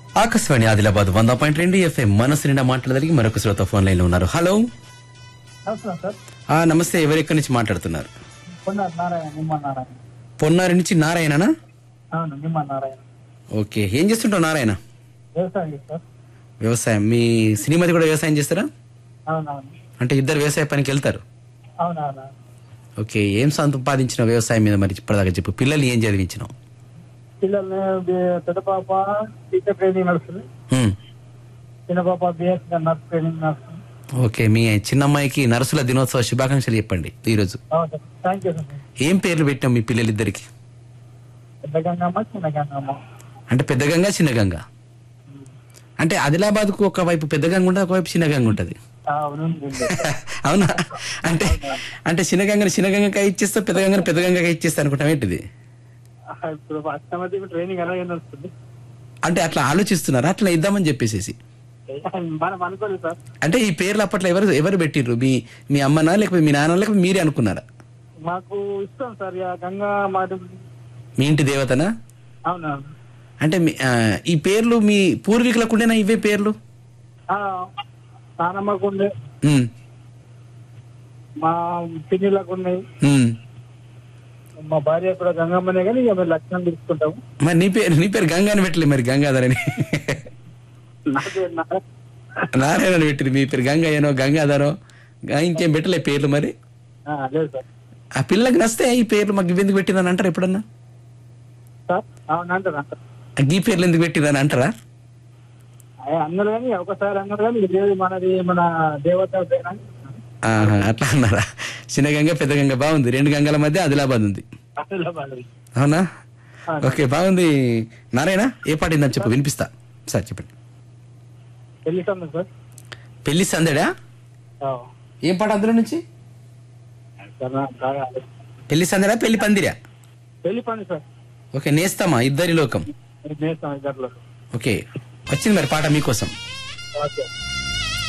ఆకాశవాణి ఆదిలాబాద్ వంద పాయింట్ రెండు ఎఫ్ఎం మనసు నిండా మాట్లాడడానికి మరొక శ్రోత ఫోన్ లైన్ లో ఉన్నారు హలో నమస్కారం సార్ ఆ నమస్తే ఎవరు ఎక్కడి నుంచి మాట్లాడుతున్నారు పొన్న నారాయణ నిమ్మ నారాయణ పొన్నారి నుంచి నారాయణనా అవును నిమ్మ నారాయణ ఓకే ఏం చేస్తుంటావు నారాయణ వ్యవసాయం సార్ వ్యవసాయం మీ సినిమాది కూడా వ్యవసాయం చేస్తారా అవునవును అంటే ఇద్దరు వ్యవసాయ పనికి వెళ్తారు అవునవును ఓకే ఏం సంపాదించిన వ్యవసాయం మీద మరి ఇప్పటిదాకా చెప్పు పిల్లల్ని ఏం చదివించినావు పిల్లల్ని బి- పెద్ద పాప టీచర్ ట్రైనింగ్ నడుస్తుంది హ్మ్. చిన్న పాప బిఎస్ నర్స్ ట్రైనింగ్ నడుస్తుంది ఓకే మీ చిన్నమ్మాయికి నర్సుల దినోత్సవ శుభాకాంక్షలు చెప్పండి ఈరోజు అవును సార్ థ్యాంక్ యూ సార్ ఏం పేర్లు పెట్టాం మీ పిల్లలిద్దరికి పెద్ద గంగమ్మ చిన్న గంగమ్మ అంటే పెద్ద గంగ చిన్న గంగ అంటే ఆదిలాబాద్కు ఒకవైపు పెద్ద గంగ ఉంటుంది ఒకవైపు చిన్న గంగ ఉంటుంది అవును అవునా అంటే అంటే చిన్న గంగని చిన్న గంగగా ఇచ్చేస్తా పెద్ద గంగని పెద్ద గంగగా ఇచ్చేస్తా అనుకుంటాం ఏంటిది ఇప్పుడు ఫస్ట్ మధ్య ట్రైనింగ్ అలాగే నడుస్తుంది అంటే అట్లా ఆలోచిస్తున్నారా అట్లా ఇద్దామని చెప్పేసేసి మనం అనుకోలేదు సార్ అంటే ఈ పేర్లు అప్పట్లో ఎవరు ఎవరు పెట్టిర్రు మీ మీ అమ్మనా లేకపోతే మీ నాన్న లేకపోతే మీరే అనుకున్నారా మాకు ఇష్టం సార్ ఇక గంగా మాట మీ ఇంటి దేవతనా అవునవును అంటే మీ- ఆ, ఈ పేర్లు మీ పూర్వీకులకు ఉండేనా ఇవే పేర్లు ఆ, నానమ్మకు ఉండే ఉమ్, మా పిన్నిలకు ఉన్నాయి ఉమ్. మా భార్య కూడా గంగమ్మనే కానీ ఇక మేము లక్షణం తీసుకుంటాము మరి నీ పేరు నీ పేరు గంగా అని పెట్టలే మరి గంగాధర్ అని నాకు నా- నారాయణ అని పెట్టింది మీ పేరు గంగయ్యనో గంగాధరో గా- ఇంకేం పెట్టలే పేర్లు మరి ఆ, లేదు సార్ ఆ పిల్లకి నస్తే ఈ పేర్లు మాకు ఇవి ఎందుకు పెట్టిందని అంటారు ఎప్పుడన్నా సార్ అవును అంటారు అంటారు ఆ గీ పేర్లు ఎందుకు పెట్టిందని అంటారా అయ్య, అన్నారు కానీ ఒకసారి అన్నారు కానీ ఇది లేదు మనది మన దేవత పేరు అని. ఆహా, అట్లా అన్నారా చిన్న గంగ పెద్ద గంగ బాగుంది రెండు గంగల మధ్య ఆదిలాబాద్ ఉంది అందులో మనది. అవునా ఆ. ఓకే బాగుంది నారాయణ ఏ పాట ఇందని చెప్పు వినిపిస్తా సార్ చెప్పండి పెళ్లి సంబంధం సార్ పెళ్లి సందడా ఆ. ఏం పాట అందులో నుంచి సార్ నాకు బాగా ఆలోచన. పెళ్లి సందడా పెళ్లి పందిరా పెళ్లి పని సార్ ఓకే నేస్తామా ఇద్దరి లోకం నేను చేస్తాను ఇద్దరిలో ఓకే వచ్చింది మరి పాట మీకోసం ఓకే